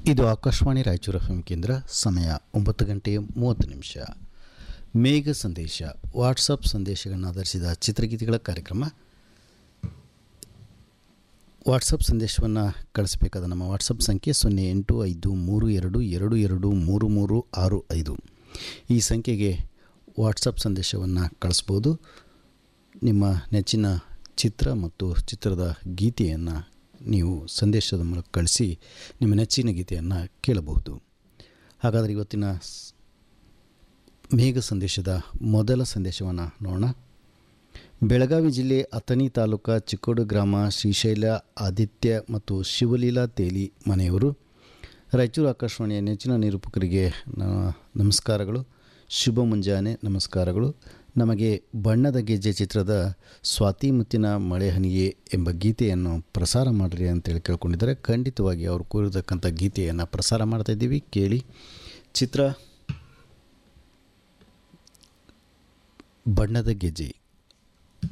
ಇದು Akashvani Raichur F M ಕೇಂದ್ರ ಸಮಯ ಒಂಬತ್ತು ಗಂಟೆ ಮೂವತ್ತು ನಿಮಿಷ ಮೇಘ ಸಂದೇಶ ವಾಟ್ಸಪ್ ಸಂದೇಶಗಳನ್ನು ಆಧರಿಸಿದ ಚಿತ್ರಗೀತೆಗಳ ಕಾರ್ಯಕ್ರಮ ವಾಟ್ಸಪ್ ಸಂದೇಶವನ್ನು ಕಳಿಸಬೇಕಾದ ನಮ್ಮ ವಾಟ್ಸಪ್ ಸಂಖ್ಯೆ ಸೊನ್ನೆ ಎಂಟು ಐದು ಮೂರು ಎರಡು ಎರಡು ಎರಡು ಮೂರು ಮೂರು ಆರು ಐದು ಈ ಸಂಖ್ಯೆಗೆ ವಾಟ್ಸಪ್ ಸಂದೇಶವನ್ನು ಕಳಿಸ್ಬೋದು ನಿಮ್ಮ ನೆಚ್ಚಿನ ಚಿತ್ರ ಮತ್ತು ಚಿತ್ರದ ಗೀತೆಯನ್ನು ನೀವು ಸಂದೇಶದ ಮೂಲಕ ಕಳಿಸಿ ನಿಮ್ಮ ನೆಚ್ಚಿನ ಗೀತೆಯನ್ನು ಕೇಳಬಹುದು ಹಾಗಾದರೆ ಇವತ್ತಿನ ಸ್- ಮೇಘ ಸಂದೇಶದ ಮೊದಲ ಸಂದೇಶವನ್ನು ನೋಡೋಣ ಬೆಳಗಾವಿ ಜಿಲ್ಲೆ ಅಥಣಿ ತಾಲೂಕಾ ಚಿಕ್ಕೋಡು ಗ್ರಾಮ ಶ್ರೀಶೈಲ ಆದಿತ್ಯ ಮತ್ತು ಶಿವಲೀಲಾ ತೇಲಿ ಮನೆಯವರು ರಾಯಚೂರು ಆಕಾಶವಾಣಿಯ ನೆಚ್ಚಿನ ನಿರೂಪಕರಿಗೆ ನ- ನಮಸ್ಕಾರಗಳು ಶುಭ ಮುಂಜಾನೆ ನಮಸ್ಕಾರಗಳು ನಮಗೆ ಬಣ್ಣದ ಗೆಜ್ಜೆ ಚಿತ್ರದ ಸ್ವಾತಿ ಮುತ್ತಿನ ಮಳೆ ಹನಿಯೇ ಎಂಬ ಗೀತೆಯನ್ನು ಪ್ರಸಾರ ಮಾಡಿರಿ ಅಂತೇಳಿ ಕೇಳ್ಕೊಂಡಿದ್ದಾರೆ ಖಂಡಿತವಾಗಿ ಅವರು ಕೋರಿರ್ತಕ್ಕಂಥ ಗೀತೆಯನ್ನು ಪ್ರಸಾರ ಮಾಡ್ತಾ ಇದ್ದೀವಿ ಕೇಳಿ ಚಿತ್ರ ಬಣ್ಣದ ಗೆಜ್ಜೆ